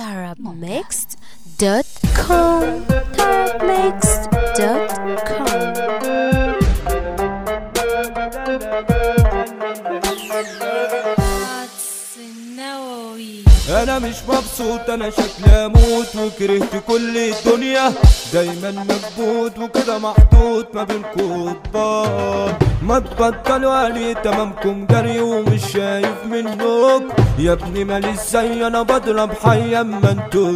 tarabmixed.com tarabmixed.com النووي انا مش مبسوط انا شكلي اموت وكرهت كل الدنيا دايما مكبوت وكده محطوط ما بينكم قضبان ما تبطلوا علي تمامكم جري ومش شايف منكم يا ابني مالي ازاي انا بضرب حي اما انتوا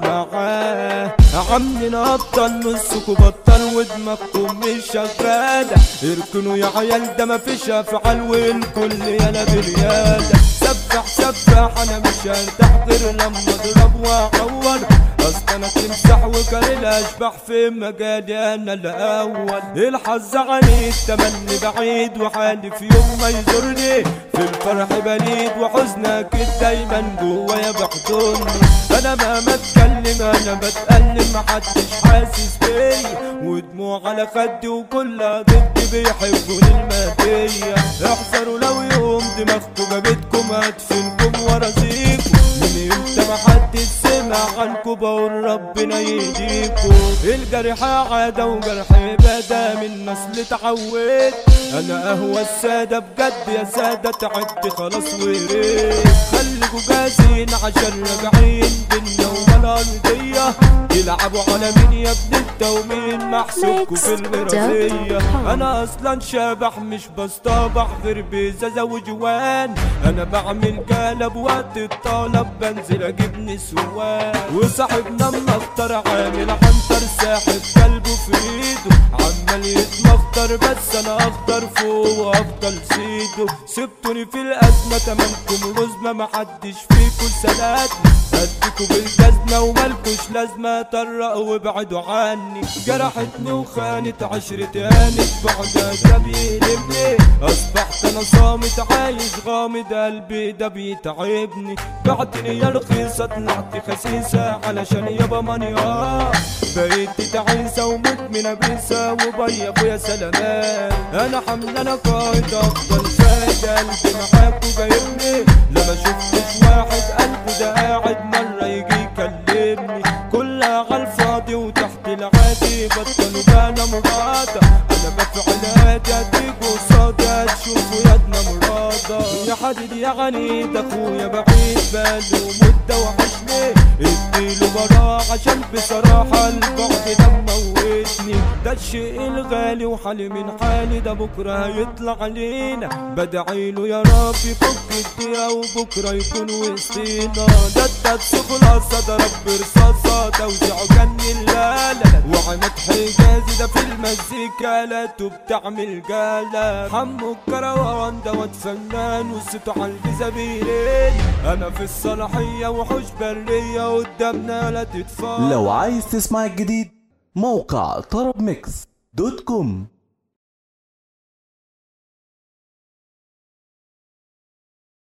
رعاه عاملين ابطال نصكوا بطل ودماغكم مش شغاله اركنوا يا عيال ده مفيش افعال والكل يالا برياده سبح سبح انا مش هرتاح غير لما اضرب واعور اصل انا تمسح وكان الاشباح في مجالي انا الاول الحظ عنيد تمني بعيد وحالي في يوم ما يزورني في الفرح بليد وحزنك دايما جوايا بحضني انا ما بتكلم انا بتألم محدش حاسس بيا ودموع على خدي وكلها ضدي بيحبوني المادية احذروا لو يوم دماغكم جابتكم هدفنكم ورا زيكم من امتى ما حد سمع عنكم بقول ربنا يهديكم الجرح عادة وجرح بدا من نسل اتعود انا اهوى السادة بجد يا سادة تعبت خلاص وريت خليكوا جاهزين عشان راجعين بينا ولا ارضية يلعبوا على مين يا ابن انت ومين محسوبكوا في المرازية انا اصلا شبح مش بستبح غير بزازة وجوان انا بعمل قلب وقت الطلب بنزل اجيب نسوان وصاحبنا مختار عامل عنتر ساحب قلبه في ايده عمال يتمختر بس انا اخضر فوق وافضل سيده سبتوني في الازمة تمامكم رزمة محدش فيكم سلاتني اديكوا بالجزمة ومالكوش لازمة طرقوا وابعدوا عني جرحتني وخانت عشرتي هانت بعدها ده بيلمني اصبحت انا صامت عايش غامض قلبي ده بيتعبني بعتني يا رخيصة طلعت خسيسة علشان يابا مانيا بقيت تعيسة ومدمنة بيسة وبي ابويا سلامات انا حمل انا قائد افضل ساد قلبي معاكوا جايبني لما شفتش واحد قلبه ده قاعد مرة يجي يكلمني كلها عالفاضي وتحت العادي بطلوا بانا مرادة انا بفعل هادي اديكوا قصادي هتشوفوا يدنا مرادة يا حديد يا عنيد اخويا بعيد باله مدة وحشني اديله براء عشان بصراحة البعد ده موتني ده الشيء الغالي وحالي من حالي ده بكرة هيطلع علينا بدعيله يا رب يفك الدنيا وبكرة يكون وسطينا ده التاتس خلاصة ده رب رصاصة توزيعه كان اللالا وعماد حجازي ده في المزيكا لاته بتعمل جالة حمو الكروان دوت فنان وصيته على الجزابيرين انا في الصلاحية وحوش برية قدامنا لا تتفاوض لو عايز تسمع الجديد موقع طرب ميكس دوت كوم